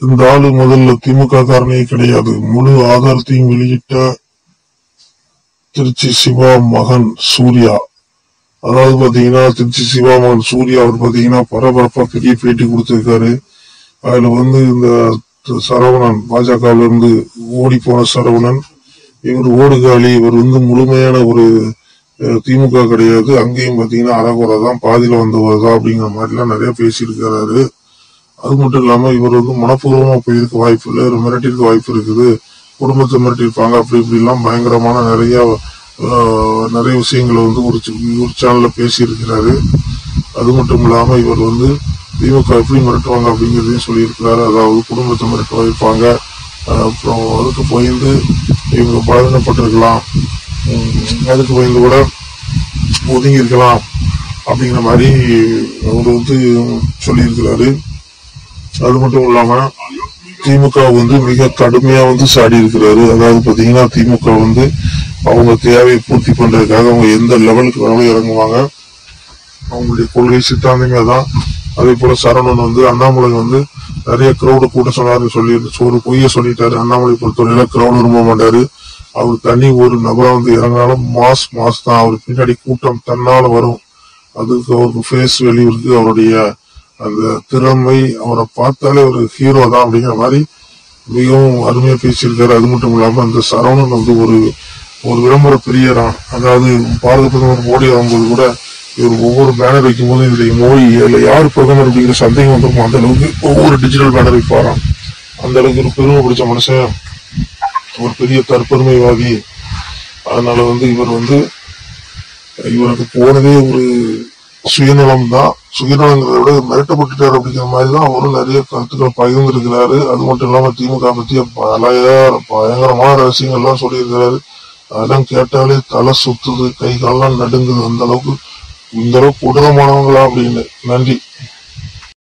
இந்த ஆளு முதல்ல திமுக காரனே கிடையாது முழு ஆதாரத்தையும் வெளியிட்ட திருச்சி சிவா மகன் சூர்யா அதாவது பாத்தீங்கன்னா திருச்சி சிவா மகன் சூர்யா அவர் பாத்தீங்கன்னா பரபரப்பா பெரிய பேட்டி கொடுத்திருக்காரு அதுல வந்து இந்த சரவணன் பாஜகவுல இருந்து ஓடி போன சரவணன் இவர் ஓடுகாலி இவர் வந்து முழுமையான ஒரு அஹ், திமுக கிடையாது அங்கேயும் பாத்தீங்கன்னா அறகுறை தான் பாதியில வந்தவர் தான் அப்படிங்கிற மாதிரிலாம் நிறைய பேசியிருக்கிறாரு அது மட்டும் இல்லாம இவர் வந்து மனப்பூர்வமா போயிருக்க வாய்ப்பு இல்லை இவர் மிரட்டிருக்க வாய்ப்பு இருக்குது குடும்பத்தை மிரட்டியிருப்பாங்க அப்படி இப்படி எல்லாம் பயங்கரமான நிறைய அஹ், நிறைய விஷயங்களை வந்து ஒரு சி- ஒரு சேனல்ல பேசியிருக்கிறாரு அது மட்டும் இல்லாம இவர் வந்து திமுக எப்படி மிரட்டுவாங்க அப்படிங்கிறதையும் சொல்லியிருக்கிறாரு அதாவது குடும்பத்தை மிரட்ட வைப்பாங்க அஹ், அப்புறம் அதுக்கு பயந்து இவங்க பலவீனப்பட்டிருக்கலாம் உம், அதுக்கு பயந்து கூட ஒதுங்கி இருக்கலாம் அப்படிங்கிற மாதிரி அவர் வந்து சொல்லியிருக்கிறாரு அது மட்டும் இல்லாம திமுக வந்து மிக கடுமையா வந்து சாடி இருக்கிறாரு அதாவது பாத்தீங்கன்னா திமுக வந்து அவங்க தேவையை பூர்த்தி பண்றதுக்காக அவங்க எந்த லெவலுக்கு வேணாலும் இறங்குவாங்க அவங்களுடைய கொள்கை சித்தாந்தமே தான் அதே போல சரவணன் வந்து அண்ணாமலை வந்து நிறைய கிரௌடு கூட்ட சொன்னாருன்னு சொல்லி ஒரு பொய்ய சொல்லிட்டாரு அண்ணாமலை பொறுத்தவரையில கிரௌடு விரும்ப மாட்டாரு அவர் தனி ஒரு நபரா வந்து இறங்கினாலும் மாஸ் மாஸ் தான் அவர் பின்னாடி கூட்டம் தன்னால வரும் அதுக்கு அவருக்கு ஃபேஸ் வேல்யூ இருக்கு அவருடைய அந்த திறமை அவரை பார்த்தாலே ஒரு ஹீரோ தான் அப்படிங்கிற மாதிரி மிகவும் அருமையா பேசியிருக்காரு அது மட்டும் இல்லாம அந்த சரவணன் வந்து ஒரு ஒரு விளம்பர பிரியரான் அதாவது பாரத பிரதமர் மோடி வரும்போது கூட இவர் ஒவ்வொரு பேனர் வைக்கும் போது இதுல மோடி இல்ல யார் பிரதமர் அப்படிங்கிற சந்தேகம் வந்திருக்கும் அந்த அளவுக்கு ஒவ்வொரு டிஜிட்டல் பேனர் வைப்பாராம் அந்த அளவுக்கு ஒரு பெருமை பிடிச்ச மனுஷன் ஒரு பெரிய தற்பெருமைவாதி அதனால வந்து இவர் வந்து இவருக்கு போனதே ஒரு சுயநலம் தான் சுயநலங்கிறத விட மிரட்டப்பட்டுட்டார் அப்படிங்கிற மாதிரி தான் அவரும் நிறைய கருத்துக்கள் பகிர்ந்திருக்கிறாரு அது மட்டும் இல்லாம திமுக பத்தி பல பயங்கரமான ரகசியங்கள்லாம் சொல்லியிருக்கிறாரு அதெல்லாம் கேட்டாலே தலை சுத்துது கை காலெல்லாம் நடுங்குது அந்த அளவுக்கு இந்த அளவுக்கு கொடூரமானவங்களா அப்படின்னு நன்றி